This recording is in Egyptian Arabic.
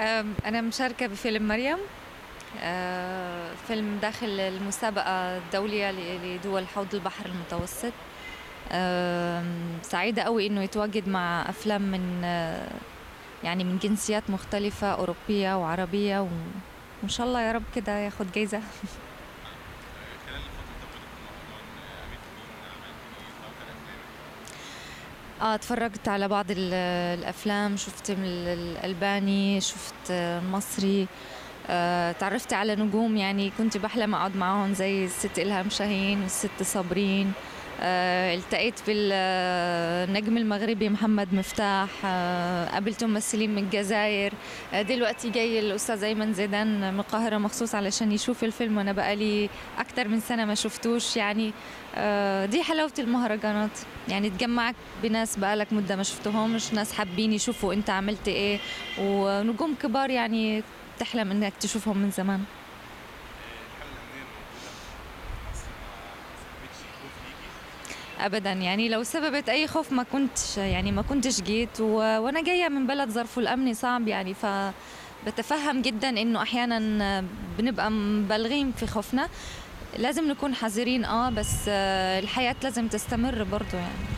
أم، أنا مشاركة بفيلم مريم أه، فيلم داخل المسابقة الدولية ل- لدول حوض البحر المتوسط أم، سعيدة قوي إنه يتواجد مع أفلام من أه، يعني من جنسيات مختلفة أوروبية وعربية و- وإن شاء الله يا رب كده ياخد جايزة خلال فترة تواجدك في المهرجان قابلت مين عملت ايه اتفرجت على افلام اه اتفرجت على بعض ال- الافلام شفت من ال- الالباني شفت آه، مصري آه، تعرفت على نجوم يعني كنت بحلم اقعد معاهم زي الست الهام شاهين والست صابرين آه، التقيت بالنجم المغربي محمد مفتاح آه، قابلت ممثلين من الجزائر آه، دلوقتي جاي الاستاذ ايمن زيدان من القاهره مخصوص علشان يشوف الفيلم وانا بقالي اكتر من سنه ما شفتوش يعني آه، دي حلاوه المهرجانات يعني تجمعك بناس بقالك مدة ما شفتهمش ناس حابين يشوفوا انت عملت ايه ونجوم كبار يعني تحلم انك تشوفهم من زمان الحالة الأمنية الموجودة في مصر ما سببتش خوف ليكي ابدا يعني لو سببت اي خوف ما كنتش يعني ما كنتش جيت و... وانا جايه من بلد ظرفه الامني صعب يعني ف بتفهم جدا انه احيانا بنبقى مبالغين في خوفنا لازم نكون حذرين اه بس آه، الحياه لازم تستمر برضو يعني